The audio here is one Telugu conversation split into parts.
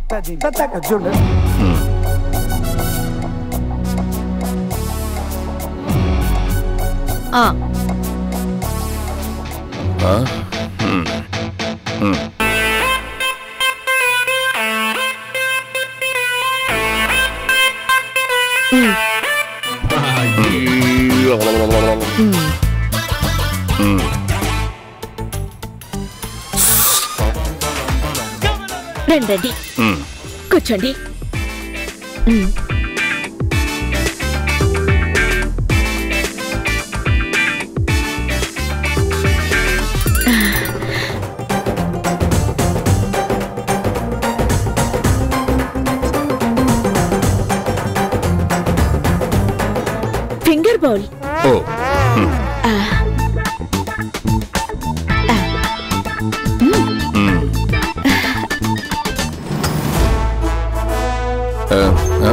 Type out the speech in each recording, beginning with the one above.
చూడు ఆ, ఆ? హ్మ్. హ్మ్. హ్మ్. రండి రండి హ్మ్. కూర్చోండి మ్, ఫింగర్ బౌల్ ఓ హ్మ్. హ్మ్. ఆ, ఆ.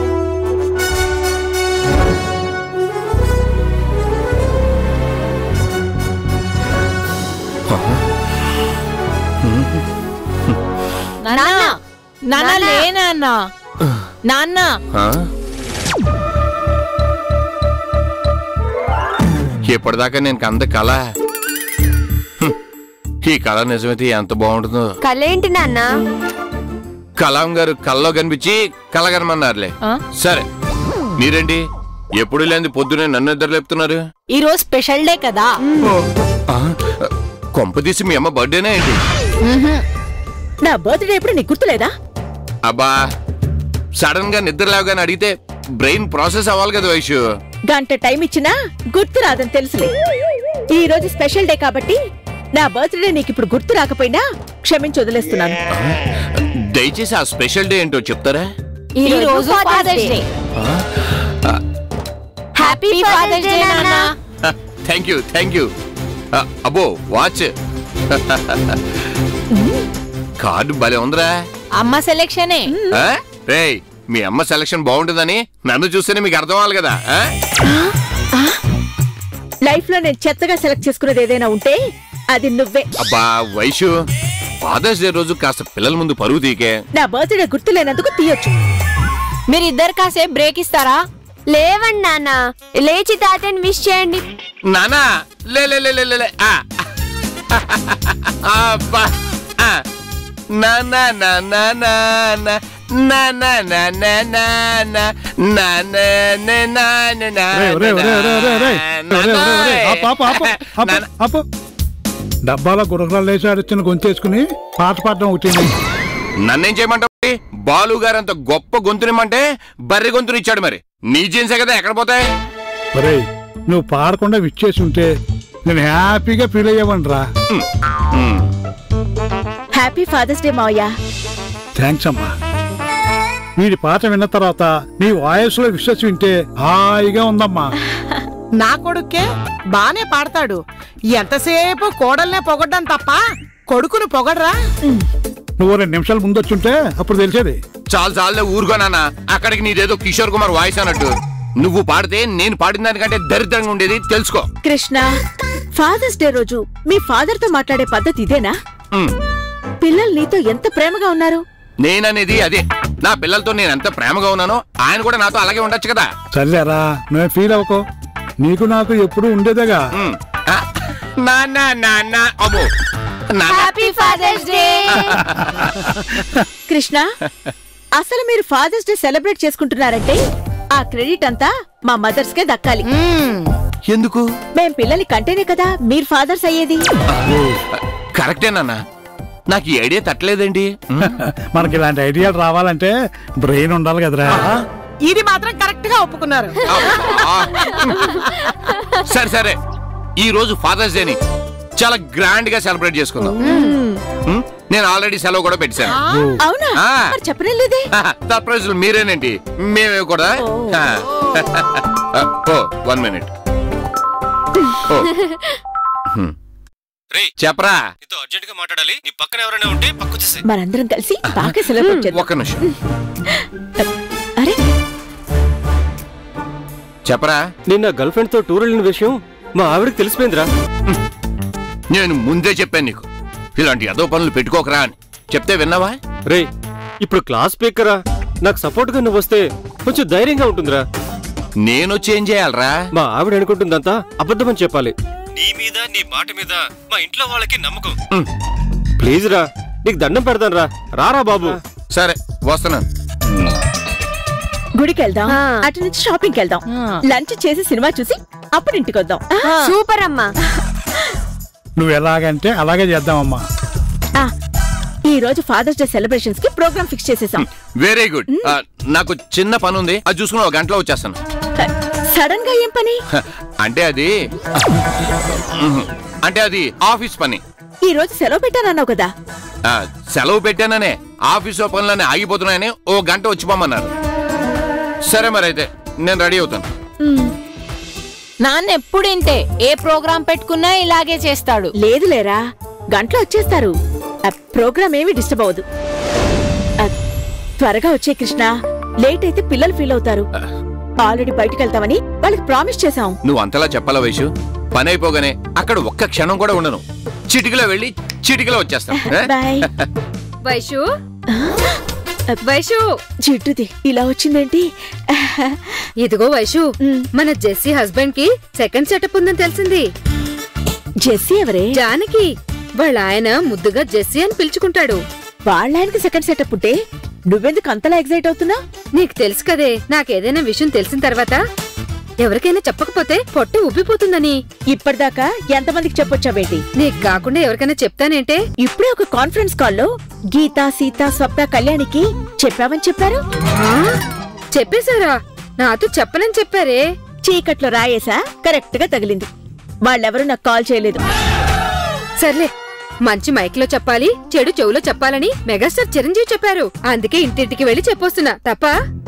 నాన్న నాన్న లే నాన్న నాన్న ఆ? ఇప్పటిదాకా నేను కంద కళ హ్మ్. ఈ కళ నిజమైతే ఎంత బాగుంటుందో కలేంటి నాన్న కలాం గారు కల్లో కనిపించి కళ కనమన్నారులే ఆ? సరే మీరేంటి ఎప్పుడు లేని పొద్దునే నన్ను ఇద్దరు లేపుతున్నారు ఈ రోజు స్పెషల్ డే కదా ఆ? కొంపదీసి మీ అమ్మ బర్త్డేనే ఏంటి నా బర్త్డే ఎప్పుడు నీకు గుర్తులేదా అబ్బా సడన్ గా నిద్ర లేవగానే అడిగితే బ్రెయిన్ ప్రాసెస్ అవ్వాలి కదా వైషు గంట టైం ఇచ్చినా గుర్తు రాదని తెలుసులే ఈ రోజు స్పెషల్ డే కాబట్టి నా బర్త్డే నీకు ఇప్పుడు గుర్తు రాకపోయినా క్షమించి వదిలేస్తున్నాను దయచేసి ఆ స్పెషల్ డే ఏంటో చెప్తారా ఈ రోజు father's day happy father's day నాన్న థ్యాంక్ యూ థ్యాంక్ యూ అబ్బో వాచ్ కార్డు భలే ఉందిరా అమ్మ సెలెక్షనే ఆ? రేయ్ మీ అమ్మ సెలక్షన్ బాగుంటుందని నన్ను చూస్తేనే మీకు అర్థం అవ్వాలి కదా ఆ? లైఫ్ లో నేను చెత్తగా సెలెక్ట్ చేసుకునేది ఏదైనా ఉంటే అది నువ్వే అబ్బా వైషు ఫాదర్స్ డే రోజు కాస్త పిల్లల ముందు పరువు తీకే నా బర్త్డే గుర్తు లేనందుకు తీయొచ్చు మీరిద్దరు కాసేపు బ్రేక్ ఇస్తారా లేవండి నాన్న లేచి తాతని విష్ చేయండి నానా లే లే లే లే లే, లే ఆ. అబ్బా ఆ. నా నా నా నా నా నా నా నా నా నా నా నా నా నా నా నా నా నా రేయ్, రేయ్, రేయ్, రేయ్, రేయ్, రేయ్. రేయ్, రేయ్, రేయ్, రేయ్. ఆపు, ఆపు, ఆపు, ఆపు, నాన్న. ఆపు. డబ్బాలో గురకరాలు వేసి ఆడిచ్చిన గొంతేసుకుని పాట పాడడం ఒకటి నన్నేం చేయమంటావు బాలు గారు అంత గొప్ప గొంతునిమ్మంటే బర్రె గొంతునిచ్చాడు మరి నీ జీన్సే కదా ఎక్కడ పోతాయి ఒరేయ్ నువ్వు పాడకుండా విచ్చేసి ఉంటే నేను హ్యాపీగా ఫీల్ అయ్యేవాడిని రా ఉమ్. హ్యాపీ ఫాదర్స్ డే మావయ్య థ్యాంక్స్ అమ్మా వీడి పాట విన్న తర్వాత నీ వాయిస్ లో విశ్వసి వింటే హాయిగా ఉందమ్మా నా కొడుకే బానే పాడతాడు ఎంతసేపు కోడల్నే పొగడ్డం తప్ప కొడుకును పొగడరా నువ్వు రెండు నిమిషాలు ముందు వచ్చుంటే అప్పుడు తెలిసేది చాలు చాలు ఊరుకోనానా అక్కడికి నీదేదో కిషోర్ కుమార్ వాయిస్ అన్నట్టు నువ్వు పాడితే నేను పాడిన దానికంటే దరిద్రంగా ఉండేది తెలుసుకో కృష్ణ ఫాదర్స్ డే రోజు మీ ఫాదర్ తో మాట్లాడే పద్ధతి ఇదేనా ఉమ్. పిల్లలు నీతో ఎంత ప్రేమగా ఉన్నారు నేననేది అదే నా పిల్లలతో నేను ఎంత ప్రేమగా ఉన్నానో ఆయన కూడా నాతో అలాగే ఉండొచ్చు కదా సర్లేరా నువ్వు ఫీల్ అవ్వకో నీకు నాకు ఎప్పుడు ఉండేదేగా ఉమ్. ఆ, నాన్న నాన్న అబ్బో నాన్న హ్యాపీ ఫాదర్స్ డే కృష్ణ అసలు మీరు ఫాదర్స్ డే సెలబ్రేట్ చేసుకుంటున్నారంటే ఆ క్రెడిట్ అంతా మా మదర్స్ కే దక్కాలి ఎందుకు మేం పిల్లల్ని కంటేనే కదా మీరు ఫాదర్స్ అయ్యేది కరెక్టే నాన్న నాకు ఈ ఐడియా తట్టలేదేంటి ఉమ్. మనకి ఇలాంటి ఐడియాలు రావాలంటే బ్రెయిన్ ఉండాలి కదరా ఇది మాత్రం కరెక్ట్ గా ఒప్పుకున్నారు ఆ. సరే సరే ఈ రోజు ఫాదర్స్ డేని చాలా గ్రాండ్ గా సెలబ్రేట్ చేసుకుందాం ఉమ్, నేను ఆల్రెడీ సెలవు కూడా పెట్టాను అవునా ఆ. మరి చెప్పనేలేదే సర్ప్రైజులు మీరేనండి మేమే కూడా ఓ వన్ మినిట్ చెప్పరా నీతో అర్జెంట్ గా మాట్లాడాలి నీ పక్కన ఎవరైనా ఉంటే పక్క వచ్చేసి మనందరం కలిసి బాగా సెలబ్రేట్ చేద్దాం ఒక్క నిమిషం అరే చెప్పరా నిన్న గర్ల్ ఫ్రెండ్ తో టూర్ వెళ్ళిన విషయం మా ఆవిడకి తెలిసిపోయిందిరా నేను ముందే చెప్పాను నీకు ఇలాంటి ఏదో పనులు పెట్టుకోకరా అని చెప్తే విన్నావా రేయ్ ఇప్పుడు క్లాస్ స్పీకరా నాకు సపోర్ట్ గా నువ్వు వస్తే కొంచెం ధైర్యంగా ఉంటుందిరా నేను చేంజ్ చేయాలరా మా ఆవిడ అనుకుంటుందంతా అబద్ధమని చెప్పాలి నీ మీద నీ మాట మీద మా ఇంట్లో వాళ్ళకి నమ్మకం ఉమ్. ప్లీజ్ రా నీకు దండం పెడతాను రా రారా బాబు సరే వస్తున్నాను గుడికి వెళ్దాం ఆ. అటు నుంచి షాపింగ్కి వెళ్దాం లంచ్ చేసి సినిమా చూసి అప్పుడు ఇంటికి వద్దాం సూపర్ అమ్మా నువ్వు ఎలాగంటే అలాగే చేద్దామమ్మా ఆ, ఈ రోజు ఫాదర్స్ డే సెలబ్రేషన్స్ కి ప్రోగ్రామ్ ఫిక్స్ చేసేసాం వెరీ గుడ్ నాకు చిన్న పని ఉంది అది చూసుకుని ఒక గంటలో వచ్చేస్తాను సడన్ గా ఏం పని హ, అంటే అది ఉహు. అంటే అది ఆఫీస్ పని ఈ రోజు సెలవు పెట్టానన్నావు కదా ఆ, సెలవు పెట్టాననే ఆఫీస్ పనులన్నీ ఆగిపోతున్నాయని ఓ గంట వచ్చి పోమన్నారు సరే మరి అయితే నేను రెడీ అవుతాను నాన్న ఎప్పుడు ఇంతే ఏ ప్రోగ్రాం పెట్టుకున్నా ఇలాగే చేస్తాడు లేదు లేరా గంటలో వచ్చేస్తారు ఆ ప్రోగ్రామ్ ఏమీ డిస్టర్బ్ అవ్వదు ఆ, త్వరగా వచ్చే కృష్ణ లేట్ అయితే పిల్లలు ఫీల్ అవుతారు ఆల్రెడీ బయటికి వెళ్తామని వాళ్ళకి ప్రామిస్ చేశాం నువ్వు అంతలా చెప్పాలా వైషు పని అయిపోగానే అక్కడ ఒక్క క్షణం కూడా ఉండను చిటికలో వెళ్ళి చిటికలో వచ్చేస్తాను ఏ? బాయ్ వైషు వైషు జిడ్డుది ఇలా వచ్చిందేంటి ఇదిగో వైషు మన జెస్సీ హస్బెండ్ కి సెకండ్ సెటప్ ఉందని తెలిసింది జెస్సీ ఎవరే జానకి వాళ్ళ ఆయన ముద్దుగా జెస్సీ అని పిలుచుకుంటాడు వాళ్ళ ఆయనకి సెకండ్ సెటప్ ఉంటే నువ్వెందుకు అంతలా ఎగ్జైట్ అవుతున్నా నీకు తెలుసు కదే నాకేదైనా విషయం తెలిసిన తర్వాత ఎవరికైనా చెప్పకపోతే పొట్ట ఉబ్బిపోతుందని ఇప్పటిదాకా ఎంతమందికి చెప్పొచ్చావేంటి నీకు కాకుండా ఎవరికైనా చెప్తానేంటే ఇప్పుడే ఒక కాన్ఫరెన్స్ కాల్లో గీత సీత స్వప్న కళ్యాణికి చెప్పామని చెప్పారు ఆ? చెప్పేశారా నాతో చెప్పనని చెప్పారే చీకట్లో రాయేసా కరెక్ట్ గా తగిలింది వాళ్ళెవరూ నాకు కాల్ చేయలేదు సర్లే మంచి మైక్ లో చెప్పాలి చెడు చెవులో చెప్పాలని మెగాస్టార్ చిరంజీవి చెప్పారు అందుకే ఇంటింటికి వెళ్లి చెప్పొస్తున్నా తప్ప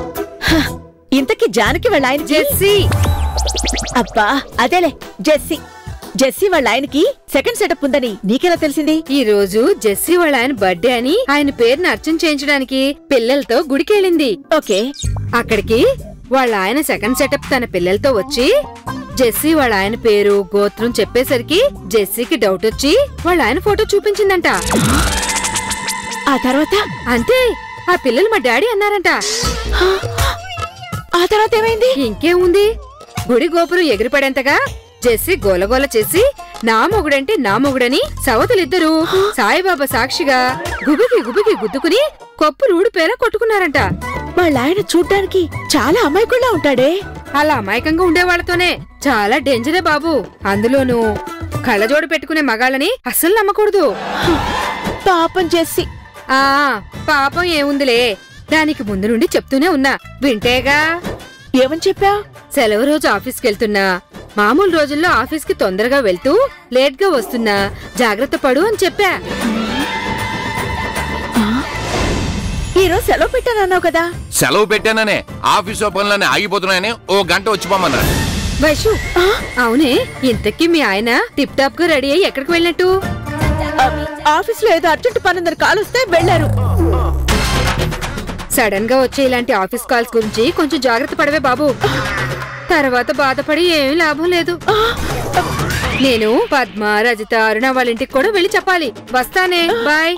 ఇంతకీ జానకి వాళ్ళ ఆయన జెస్సీ అబ్బా అదేలే జెస్సీ జెస్సీ వాళ్ళ ఆయనకి సెకండ్ సెటప్ ఉందని నీకెలా తెలిసింది ఈ రోజు జెస్సీ వాళ్ళ ఆయన బర్త్డే అని ఆయన పేరుని అర్చన చేయించడానికి పిల్లలతో గుడికెళ్ళింది ఓకే అక్కడికి వాళ్ళ ఆయన సెకండ్ సెటప్ తన పిల్లలతో వచ్చి జెస్సీ వాళ్ళ ఆయన పేరు గోత్రం చెప్పేసరికి జెస్సీకి డౌట్ వచ్చి వాళ్ళ ఆయన ఫోటో చూపించిందంట ఆ తర్వాత అంతే ఆ పిల్లలు మా డాడీ అన్నారంట ఆ తర్వాత ఏమైంది ఇంకేముంది గుడి గోపురం ఎగిరిపడేంతగా జెస్సీ గోలగోల చేసి నా మొగుడంటే నా మొగుడని సవతులిద్దరూ సాయిబాబా సాక్షిగా గుబికి గుబికి గుద్దుకుని కొప్పులు ఊడిపోయేలా కొట్టుకున్నారంట వాళ్ళ ఆయన చూడ్డానికి చాలా అమాయకుల్లా ఉంటాడే అలా అమాయకంగా ఉండేవాళ్లతోనే చాలా డేంజరే బాబు అందులోనూ కళ్ళజోడు పెట్టుకునే మగాళ్ళని అస్సలు నమ్మకూడదు పాపం జెస్సీ ఆ పాపం ఏముందిలే దానికి ముందు నుండి చెప్తూనే ఉన్నా వింటేగా ఏమని చెప్పా సెలవు రోజు ఆఫీస్కి వెళ్తున్నా మామూలు రోజుల్లో ఆఫీస్కి తొందరగా వెళ్తూ లేట్ గా వస్తున్నా జాగ్రత్త పడు అని చెప్పా ఈ రోజు సెలవు పెట్టానన్నావు కదా సెలవు పెట్టాననే ఆఫీస్ పనులన్నీ ఆగిపోతున్నాయని ఓ గంట వచ్చి పోమన్నారు వైషు అవునే ఇంతకీ మీ ఆయన టిప్ టాప్ గా రెడీ అయ్యి ఎక్కడికి వెళ్ళినట్టు ఆఫీస్ లో ఏదో అర్జెంట్ పని ఉందని కాల్ వస్తే వెళ్లారు సడన్ గా వచ్చే ఇలాంటి ఆఫీస్ కాల్స్ గురించి కొంచెం జాగ్రత్త పడవే బాబు తర్వాత బాధపడి ఏమీ లాభం లేదు నేను పద్మ రజిత అరుణ వాళ్ళ ఇంటికి కూడా వెళ్ళి చెప్పాలి వస్తానే బాయ్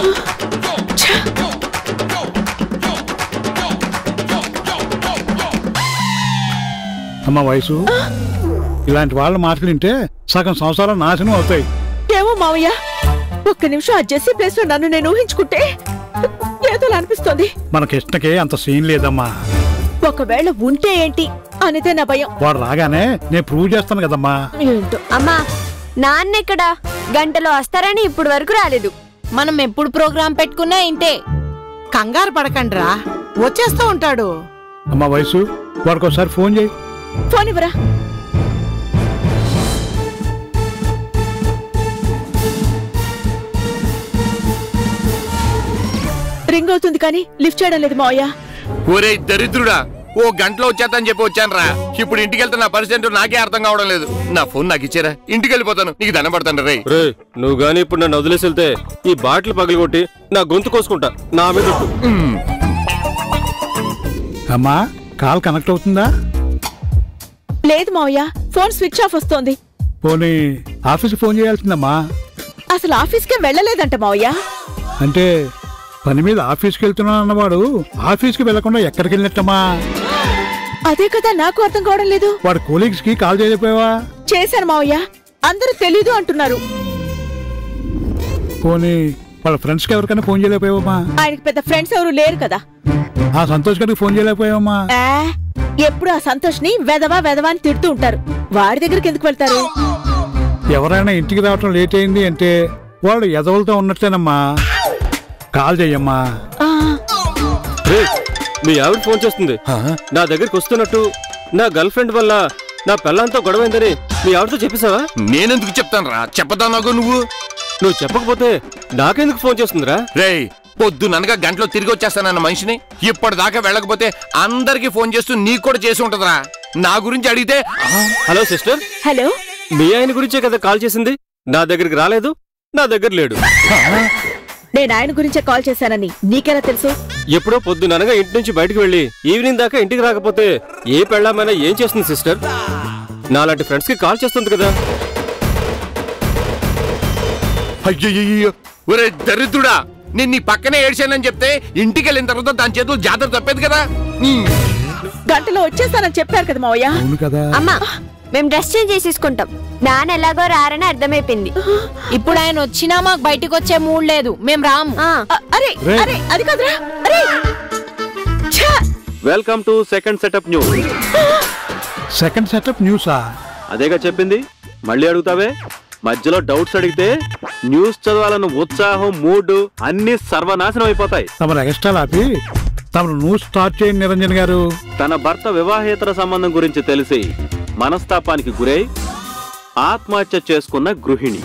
అమ్మ వయసు ఇలాంటి వాళ్ళ మాటలు వింటే సగం సంవత్సరాలు నాశనం అవుతాయి ఏమో మావయ్య ఒక్క నిమిషం ఆ జెస్సీ ప్లేస్ లో నన్ను నేను ఊహించుకుంటే ఏదోలా అనిపిస్తోంది మన కృష్ణకి అంత సీన్ లేదమ్మా ఒకవేళ ఉంటే ఏంటి అనేదే నా భయం వాడు రాగానే నేను ప్రూవ్ చేస్తాను కదమ్మా ఏంటో అమ్మా నాన్న ఎక్కడ గంటలో వస్తారని ఇప్పుడు వరకు రాలేదు మనం ఎప్పుడు ప్రోగ్రాం పెట్టుకున్నా ఇంతే కంగారు పడకండ్రా వచ్చేస్తూ ఉంటాడు అమ్మ వయసు వాడికి ఒకసారి ఫోన్ చేయి ఫోన్ ఇవ్వరా రింగ్ అవుతుంది కానీ లిఫ్ట్ చేయడం లేదు మావయ్య ఒరే దరిద్రుడా ఓ గంటలో వచ్చేద్దని చెప్పి వచ్చాను రా ఇప్పుడు ఇంటికి వెళ్తే నా పరిస్థితి నాకే అర్థం కావడం లేదు నా ఫోన్ నాకు ఇచ్చారా ఇంటికి వెళ్ళిపోతాను నీకు దండం పడతాను రే రే నువ్వు గానీ ఇప్పుడు నన్ను వదిలేసి వెళ్తే ఈ బాటిల్ పగలగొట్టి నా గొంతు కోసుకుంటా నా మీద ఒట్టు. అమ్మా కాల్ కనెక్ట్ అవుతుందా లేదు మావయ్య ఫోన్ స్విచ్ ఆఫ్ వస్తోంది పోనీ ఆఫీస్కి ఫోన్ చేయాల్సిందమ్మా అసలు ఆఫీస్కే వెళ్ళలేదంట మావయ్య అంటే పని మీద ఆఫీస్కి వెళ్తున్నాను అన్నవాడు ఆఫీస్కి వెళ్లకుండా ఎక్కడికి వెళ్ళినట్టమ్మా అదే కదా నాకు అర్థం కావడం లేదు వాడు కోలీగ్స్ కి కాల్ చేయకపోయావా చేశాను మావయ్య అందరూ తెలీదు అంటున్నారు పోనీ వాళ్ళ ఫ్రెండ్స్ కి ఎవరికైనా ఫోన్ చేయలేకపోయావమ్మా ఆయనకి పెద్ద ఫ్రెండ్స్ ఎవరు లేరు కదా ఆ సంతోష్ గారికి ఫోన్ చేయలేకపోయావమ్మా ఆ, ఎప్పుడు ఆ సంతోష్ ని వెదవా వెదవా అని తిడుతూ ఉంటారు వాడి దగ్గరికి ఎందుకు వెళ్తారు ఎవరైనా ఇంటికి రావటం లేట్ అయింది అంటే వాడు ఎదవలతో ఉన్నట్లేనమ్మా కాల్ చెయ్యమ్మా ఆ, రే మీ ఆవిడ ఫోన్ చేస్తుంది నా దగ్గరికి వస్తున్నట్టు నా గర్ల్ ఫ్రెండ్ వల్ల నా పిల్లంతో గొడవైందని మీ ఆవిడతో చెప్పేశావా నేనెందుకు చెప్తాను రా చెప్పదా నాకు నువ్వు నువ్వు చెప్పకపోతే నాకెందుకు ఫోన్ చేస్తుందిరా రేయ్ పొద్దుననగా గంటలో తిరిగి వచ్చేస్తానన్న మనిషిని ఇప్పటిదాకా వెళ్ళకపోతే అందరికి ఫోన్ చేస్తూ నీకు కూడా చేసి ఉంటదిరా నా గురించి అడిగితే "ఆ, హలో సిస్టర్ హలో మీ ఆయన గురించే కదా కాల్ చేసింది నా దగ్గరికి రాలేదు నా దగ్గర లేడు నేను ఆయన గురించే కాల్ చేశానని నీకెలా తెలుసు ఎప్పుడో పొద్దుననగా ఇంటి నుంచి బయటకు వెళ్ళి ఈవినింగ్ దాకా ఇంటికి రాకపోతే ఏ పెళ్ళామైనా ఏం చేస్తుంది సిస్టర్ నాలాంటి ఫ్రెండ్స్ కి కాల్ చేస్తుంది కదా అయ్యయ్యో ఒరే దరిద్రుడా నేను నీ పక్కనే ఏడ్చానని చెప్తే ఇంటికి వెళ్ళిన తర్వాత దాని చేతులు జాతర తప్పేది కదా నీ గంటలో వచ్చేస్తానని చెప్పారు కదా మావయ్య అవును కదా అమ్మా మేము డ్రెస్ చేంజ్ చేసేసుకుంటాం నాన్న ఎలాగో రారని అర్థమైపోయింది ఇప్పుడు ఆయన వచ్చినా మాకు బయటికి వచ్చే మూడ్ లేదు మేం రాము ఆ, అ, అరే రే. అరే అది కాదురా అరే ఛా! Welcome to second setup news second setup న్యూసా అదేగా చెప్పింది మళ్ళీ అడుగుతావే మధ్యలో డౌట్స్ అడిగితే న్యూస్ చదవాలన్న ఉత్సాహం మూడ్ అన్ని సర్వనాశనం అయిపోతాయి తమరు ఎక్స్ట్రా ఆపి తమరు న్యూస్ స్టార్ట్ చేయండి నిరంజన్ గారు తన భర్త వివాహేతర సంబంధం గురించి తెలిసి మనస్తాపానికి గురై ఆత్మహత్య చేసుకున్న గృహిణి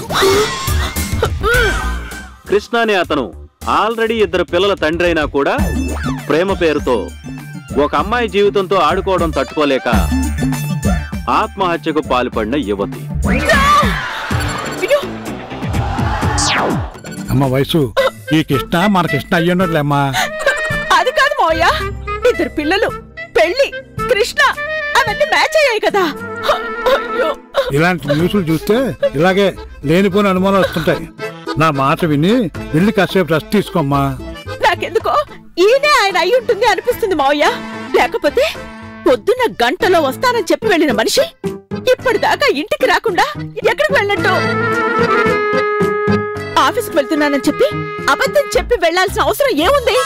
కృష్ణ అనే అతను ఆల్రెడీ ఇద్దరు పిల్లల తండ్రి అయినా కూడా ప్రేమ పేరుతో ఒక అమ్మాయి జీవితంతో ఆడుకోవడం తట్టుకోలేక ఆత్మహత్యకు పాల్పడిన యువతి అయ్యో! అమ్మ వయసు ఈ కృష్ణ మన కృష్ణ అయ్యున్నట్లేమ్మా అది కాదు మావయ్య ఇద్దరు పిల్లలు పెళ్లి కృష్ణ అవన్నీ మ్యాచ్ అయ్యాయి కదా అయ్యో ఇలాంటి న్యూస్లు చూస్తే ఇలాగే లేనిపోని అనుమానాలు వస్తుంటాయి నా మాట విని వెళ్ళి కాసేపు రెస్ట్ తీసుకోమ్మా నాకెందుకో ఈయనే ఆయన అయి ఉంటుంది అనిపిస్తుంది మావయ్య లేకపోతే పొద్దున్న గంటలో వస్తానని చెప్పి వెళ్ళిన మనిషి ఇప్పటిదాకా ఇంటికి రాకుండా ఎక్కడికి వెళ్ళినట్టు ఆఫీస్కి వెళ్తున్నానని చెప్పి అబద్ధం చెప్పి వెళ్ళాల్సిన అవసరం ఏముంది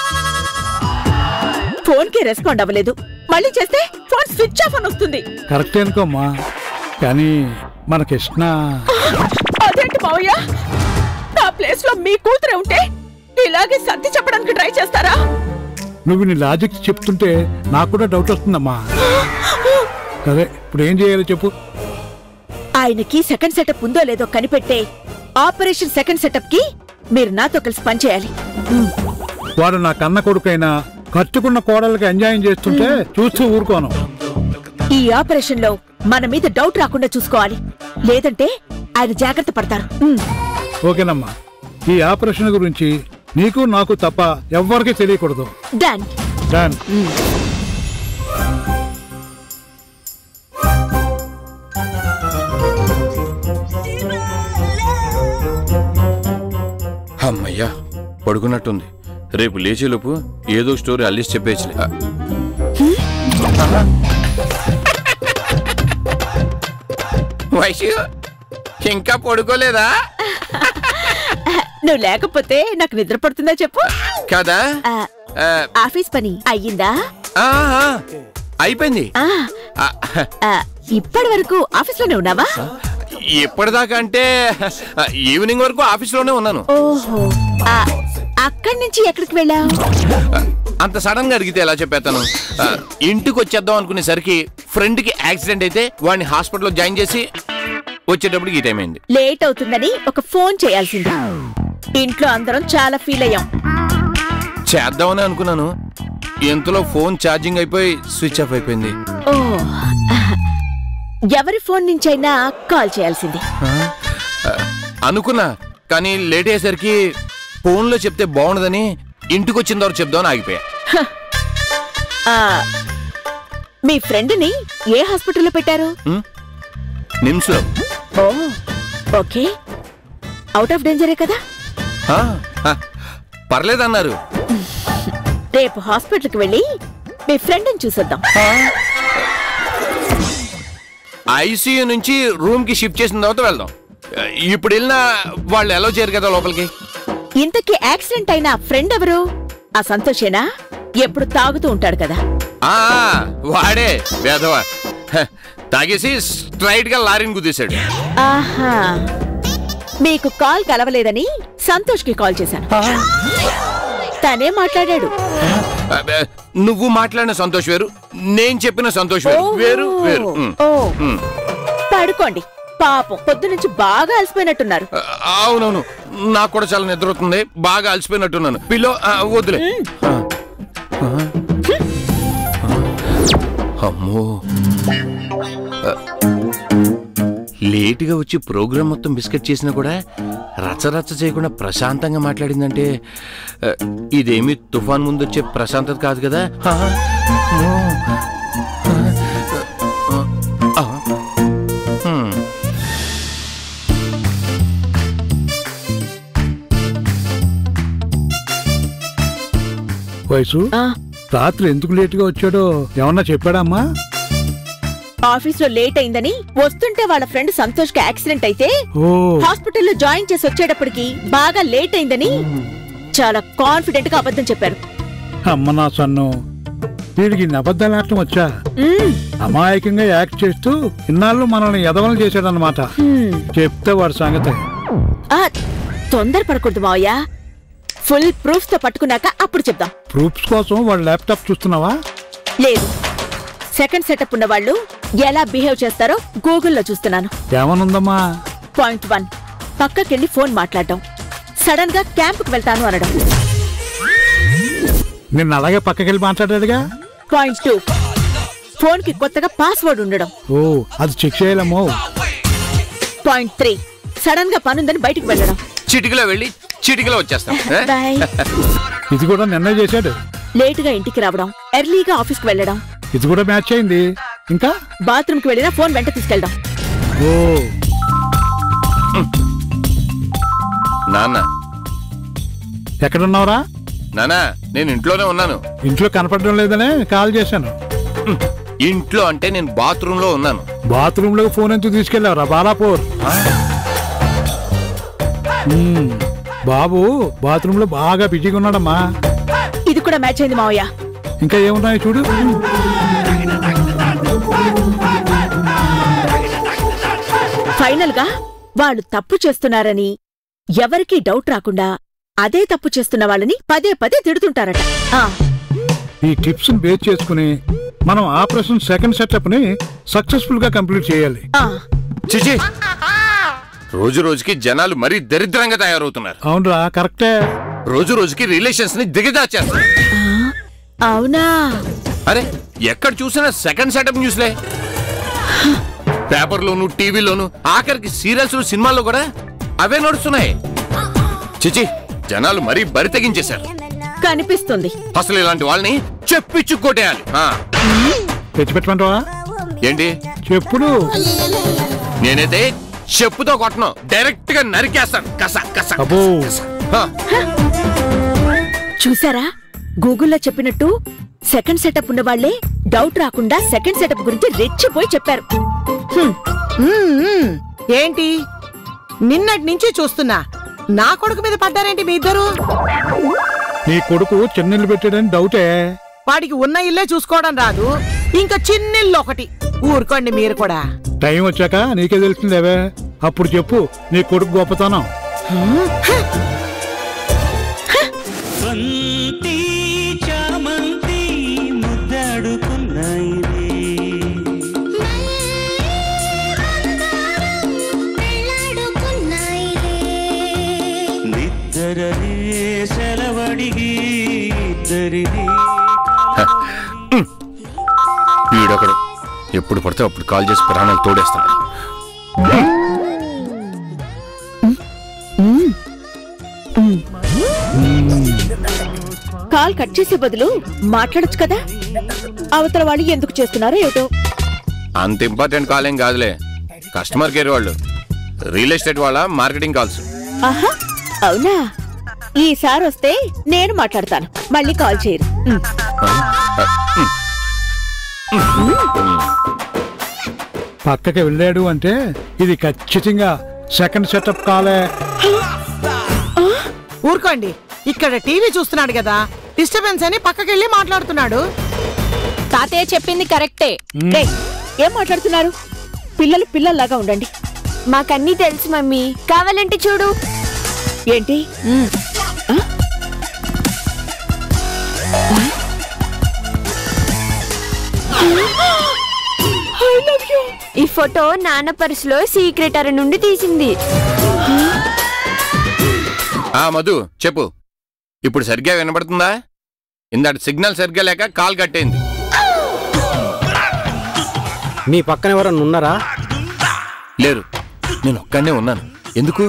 ఫోన్ కి రెస్పాండ్ అవ్వలేదు మళ్ళీ చేస్తే ఫోన్ స్విచ్ ఆఫ్ అని వస్తుంది కరెక్టే అనుకోమ్మా కానీ మన కృష్ణ అదేంటి మావయ్య నా ప్లేస్ లో మీ కూతురే ఉంటే ఇలాగే సర్ది చెప్పడానికి ట్రై చేస్తారా నువ్వు నీ లాజిక్ చెప్తుంటే నాకు కూడా డౌట్ వస్తుందమ్మా సరే ఇప్పుడు ఏం చేయాలో చెప్పు ఆయనకి సెకండ్ సెటప్ ఉందో లేదో కనిపెట్టే ఆపరేషన్ సెకండ్ సెటప్ కి మీరు నాతో కలిసి పనిచేయాలి వాడు నా కన్న కొడుకైనా కట్టుకున్న కోడలకి ఎంజాయ్ చేస్తుంటే చూస్తూ ఊరుకోను ఈ ఆపరేషన్ లో మన మీద డౌట్ రాకుండా చూసుకోవాలి లేదంటే ఆయన జాగ్రత్త పడతారు ఉమ్. ఓకేనమ్మా ఈ ఆపరేషన్ గురించి నీకు నాకు తప్ప ఎవ్వరికీ తెలియకూడదు డన్ డన్ అమ్మయ్యా పడుకున్నట్టుంది రేపు లేచేలోపు ఏదో స్టోరీ అల్లిసి చెప్పేసి వైషు ఇంకా పడుకోలేదా నువ్వు లేకపోతే నాకు నిద్ర పడుతుందా చెప్పు కదా ఆ, ఆ, ఆఫీస్ పని అయ్యిందా ఆ, ఆ, అయిపోయింది ఆ, ఆ, ఆ, ఇప్పటి వరకు ఆఫీస్ లోనే ఉన్నావా ఎప్పటిదాకా అంటే ఆ, ఈవినింగ్ వరకు ఆఫీస్లోనే ఉన్నాను ఓహో ఆ, అక్కడి నుంచి ఎక్కడికి వెళ్ళావు అంత సడన్ గా అడిగితే ఎలా చెప్పేస్తాను ఆ, ఇంటికి వచ్చేద్దాం అనుకునేసరికి ఫ్రెండ్ కి యాక్సిడెంట్ అయితే వాడిని హాస్పిటల్లో జాయిన్ చేసి వచ్చేటప్పటికి ఈ టైం అయింది లేట్ అవుతుందని ఒక ఫోన్ చేయాల్సింది ఇంట్లో అందరం చాలా ఫీల్ అయ్యాం చేద్దామని అనుకున్నాను ఇంతలో ఫోన్ ఛార్జింగ్ అయిపోయి స్విచ్ ఆఫ్ అయిపోయింది ఓ ఎవరి ఫోన్ నుంచైనా కాల్ చేయాల్సింది ఆ, ఆ, అనుకున్నా కానీ లేట్ అయ్యేసరికి ఫోన్లో చెప్తే బాగుండదని ఇంటికి వచ్చిన తర్వాత చెప్దామని ఆగిపోయా ఆ, మీ ఫ్రెండ్ని ఏ హాస్పిటల్లో పెట్టారు నిమ్స్లో ఓ ఓకే అవుట్ ఆఫ్ డేంజరే కదా ఆ, ఆ, పర్లేదన్నారు రేపు హాస్పిటల్కి వెళ్ళి మీ ఫ్రెండ్ని చూసొద్దాం ఐసీయూ నుంచి రూమ్ కి షిఫ్ట్ చేసిన తర్వాత వెళ్దాం ఇప్పుడు వెళ్ళినా వాళ్ళు ఎలా చేయరు కదా లోపలికి ఇంతకీ యాక్సిడెంట్ అయిన ఫ్రెండ్ ఎవరు ఆ సంతోషేనా ఎప్పుడు తాగుతూ ఉంటాడు కదా ఆ వాడే వేధవ హ, తాగేసి స్ట్రైట్ గా లారీని గుద్దేశాడు ఆహా మీకు కాల్ కలవలేదని సంతోష్ కి కాల్ చేశాను తనే మాట్లాడాడు అబ్బే, నువ్వు మాట్లాడిన సంతోష్ వేరు నేను చెప్పిన సంతోష్ వేరు వేరు వేరు ఉమ్. ఓ ఉమ్. పడుకోండి పాపం పొద్దు నుంచి బాగా అలసిపోయినట్టున్నారు ఆ, అవునవును నాకు కూడా చాలా నిద్ర అవుతుంది బాగా అలసిపోయినట్టున్నాను పిల్లో ఆ, వద్దులే ఆ. ఆ. అమ్మో ఆ. లేటుగా వచ్చి ప్రోగ్రామ్ మొత్తం బిస్కెట్ చేసినా కూడా రచ్చరచ్చ చేయకుండా ప్రశాంతంగా మాట్లాడిందంటే ఆ, ఇదేమి తుఫాన్ ముందు వచ్చే ప్రశాంతత కాదు కదా ఆ. అమ్మో. ఆ. ఆ. హ్మ్. వయసు ఆ, రాత్రి ఎందుకు లేటుగా వచ్చాడో ఏమన్నా చెప్పాడమ్మా ఆఫీస్ లో లేట్ అయిందని వస్తుంటే వాళ్ళ ఫ్రెండ్ సంతోష్ కి యాక్సిడెంట్ అయితే ఓ హాస్పిటల్లో జాయిన్ చేసి వచ్చేటప్పటికి బాగా లేట్ అయిందని చాలా కాన్ఫిడెంట్ గా అబద్ధం చెప్పారు అమ్మ నా సన్ను వీడికి ఇన్ని అబద్ధాలు ఆడటం వచ్చా మ్మ్. అమాయకంగా యాక్ట్ చేస్తూ ఇన్నాళ్ళు మనల్ని ఎదవలం చేశాడనమాట హ్మ్. చెప్తే వాడి సంగతి ఆ, తొందరపడకూడదు మావయ్య ఫుల్ ప్రూఫ్స్ తో పట్టుకున్నాక అప్పుడు చెప్దాం ప్రూఫ్స్ కోసం వాడు ల్యాప్టాప్ చూస్తున్నావా లేదు సెకండ్ సెటప్ ఉన్న వాళ్ళు ఎలా బిహేవ్ చేస్తారో గూగుల్లో చూస్తున్నాను ఏమనుందమ్మా పాయింట్ వన్ పక్కకెళ్ళి ఫోన్ మాట్లాడడం సడన్ గా క్యాంపుకు వెళ్తాను అనడం నిన్న అలాగే పక్కకెళ్ళి మాట్లాడాడుగా పాయింట్ టూ ఫోన్ కి కొత్తగా పాస్వర్డ్ ఉండడం ఓ అది చెక్ చేయలేమో పాయింట్ త్రీ సడన్ గా పనుందని బయటికి వెళ్ళడం చిటికలో వెళ్ళి చిటికలో వచ్చేస్తాం ఏ? బాయ్ ఇది కూడా నిన్నే చేశాడు లేటుగా ఇంటికి రావడం ఎర్లీగా ఆఫీస్కి వెళ్ళడం ఇది కూడా మ్యాచ్ అయింది ఇంకా బాత్రూమ్ కి వెళ్ళినా ఫోన్ వెంట తీసుకెళ్ళడం ఓ నాన్న ఎక్కడున్నావురా నానా నేను ఇంట్లోనే ఉన్నాను ఇంట్లో కనపడడం లేదనే కాల్ చేశాను ఇంట్లో అంటే నేను బాత్రూమ్ లో ఉన్నాను బాత్రూమ్ లో ఫోన్ ఎందుకు తీసుకెళ్లావురా బాలాపూర్ మ్మ్. బాబు బాత్రూమ్ లో బాగా బిజీగా ఉన్నాడమ్మా ఇది కూడా మ్యాచ్ అయింది మావయ్య ఇంకా ఏమున్నాయో చూడు ఫైనల్ గా వాళ్ళు తప్పు చేస్తున్నారని ఎవరికీ డౌట్ రాకుండా అదే తప్పు చేస్తున్న వాళ్ళని పదే పదే తిడుతుంటారట ఆ, ఈ టిప్స్ ని బేస్ చేసుకుని మనం ఆపరేషన్ సెకండ్ సెటప్ ని సక్సెస్ఫుల్ గా కంప్లీట్ చేయాలి ఆ, చిచి రోజు రోజుకి జనాలు మరీ దరిద్రంగా తయారవుతున్నారు అవునరా కరెక్టే రోజు రోజుకి రిలేషన్స్ ని దిగజార్చేస్తారు అవునా అరే ఎక్కడ చూసినా సెకండ్ సెటప్ న్యూస్లే పేపర్లోను టీవీలోను ఆఖరికి సీరియల్స్ సినిమాల్లో కూడా అవే నడుస్తున్నాయి చిచి జనాలు మరీ బరి తెగించేశారు కనిపిస్తుంది అసలు ఇలాంటి వాళ్ళని చెప్పిచ్చు కొట్టేయాలి ఆ, తెచ్చిపెట్టమంటావా ఏంటి చెప్పుడు నేనైతే చెప్పుతో కొట్టను డైరెక్ట్ గా నరికేస్తాను కస కస అబ్బో ఆ, చూసారా గూగుల్లో చెప్పినట్టు సెకండ్ సెటప్ ఉన్న వాళ్ళే డౌట్ రాకుండా సెకండ్ సెటప్ గురించి రెచ్చిపోయి చెప్పారు హ్మ్, మ్మ్, మ్మ్. ఏంటి నిన్నటి నుంచి చూస్తున్నా నా కొడుకు మీద పడ్డారేంటి మీ ఇద్దరు నీ కొడుకు చెన్నెళ్ళు పెట్టాడని డౌటే వాడికి ఉన్న ఇల్లే చూసుకోవడం రాదు ఇంకా చిన్నిల్లు ఒకటి ఊరుకోండి మీరు కూడా టైం వచ్చాక నీకే తెలుస్తుందేవే అప్పుడు చెప్పు నీ కొడుకు గొప్పతనం బంతి చామంతి ముద్దాడుకున్నాయిలే నిద్దరనే సెలవడిగి ఇద్దరిని వీడొకడు ఎప్పుడు పడితే అప్పుడు కాల్ చేసి ప్రాణాలు తోడేస్తాడు కాల్ కట్ చేసే బదులు మాట్లాడొచ్చు కదా అవతల వాళ్ళు ఎందుకు చేస్తున్నారో ఏటో అంత ఇంపార్టెంట్ కాల్ ఏం కాదులే కస్టమర్ కేర్ వాళ్ళు రియల్ ఎస్టేట్ వాళ్ళ మార్కెటింగ్ కాల్స్ ఆహా అవునా ఈసారి వస్తే నేను మాట్లాడతాను మళ్ళీ కాల్ చేయరు ఉమ్. పక్కకి వెళ్ళాడు అంటే ఇది ఖచ్చితంగా సెకండ్ సెటప్ కాలే ఊరుకోండి ఇక్కడ టీవీ చూస్తున్నాడు కదా డిస్టర్బెన్స్ అని పక్కకెళ్ళి మాట్లాడుతున్నాడు తాతయ్య చెప్పింది కరెక్టే రేయ్, ఏం మాట్లాడుతున్నారు పిల్లలు పిల్లల్లాగా ఉండండి మాకన్నీ తెలుసు మమ్మీ కావాలంటే చూడు ఏంటి ఈ ఫోటో నాన్న పర్సులో సీక్రెట్ అర నుండి తీసింది ఆ మధు చెప్పు ఇప్పుడు సరిగ్గా వినబడుతుందా ఇందాటి సిగ్నల్ సరిగ్గా లేక కాల్ కట్టేయింది మీ పక్కన ఎవరన్నా ఉన్నారా లేరు నేను ఒక్కనే ఉన్నాను ఎందుకు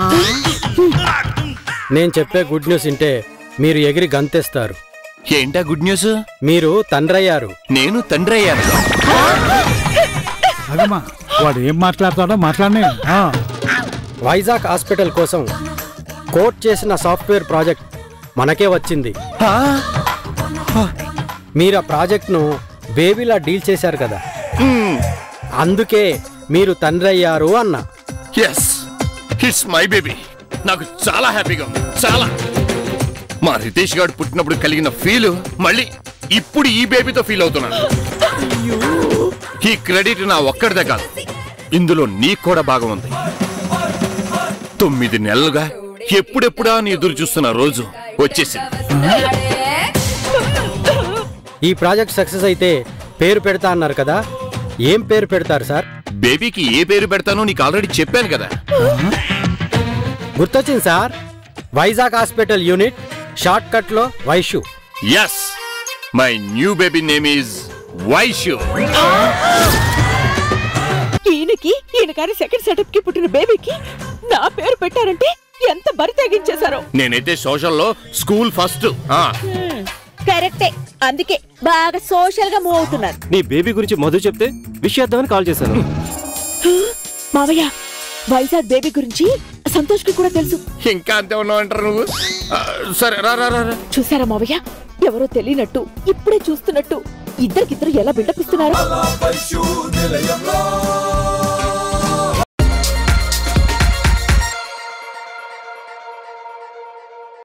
నేను చెప్పే గుడ్ న్యూస్ వింటే మీరు ఎగిరి గంతేస్తారు ఏంటా గుడ్ న్యూస్ మీరు తండ్రయ్యారు నేను తండ్రి అయ్యాను అదమ్మా వాడు ఏం మాట్లాడతాడో మాట్లాడనే ఆ, వైజాగ్ హాస్పిటల్ కోసం కోట్ చేసిన సాఫ్ట్వేర్ ప్రాజెక్ట్ మనకే వచ్చింది మీరు ఆ ప్రాజెక్ట్ను బేబీలా డీల్ చేశారు కదా అందుకే మీరు తండ్రి అయ్యారు అన్న ఎస్ ఇట్స్ మై బేబీ నాకు చాలా హ్యాపీగా ఉంది చాలా మా రితేష్ గారు పుట్టినప్పుడు కలిగిన ఫీల్ మళ్ళీ ఇప్పుడు ఈ బేబీతో ఫీల్ అవుతున్నాను ఈ క్రెడిట్ నా ఒక్కడిదే కాదు ఇందులో నీకు కూడా భాగం ఉంది తొమ్మిది నెలలుగా ఎప్పుడెప్పుడా నీ ఎదురు చూస్తున్న రోజు వచ్చేసింది ఈ ప్రాజెక్ట్ సక్సెస్ అయితే పేరు పెడతా అన్నారు కదా ఏం పేరు పెడతారు సార్ బేబీకి ఏ పేరు పెడతానో నీకు ఆల్రెడీ చెప్పాను కదా గుర్తొచ్చింది sir Vizag hospital unit short cut లో Vaishu yes my new baby name is Vaishu ఈయనకి ఈయన గారి సెకండ్ సెటప్ కి పుట్టిన బేబీకి నా పేరు పెట్టారంటే ఎంత బరి తెగించేశారో నేనైతే సోషల్లో స్కూల్ ఫస్ట్ కరెక్టే అందుకే బాగా సోషల్ గా మూవ్ అవుతున్నారు నీ బేబీ గురించి మధు చెప్తే విష్ చేద్దామని కాల్ చేశాను మావయ్య వైజాగ్ బేబీ గురించి సంతోష్ కి కూడా తెలుసు ఇంకా అంతే ఉన్నావు అంటారు నువ్వు ఆ, సరే రా రా రా రా. చూసారా మావయ్య ఎవరో తెలియనట్టు ఇప్పుడే చూస్తున్నట్టు ఇద్దరికిద్దరు ఎలా బిల్డప్ ఇస్తున్నారు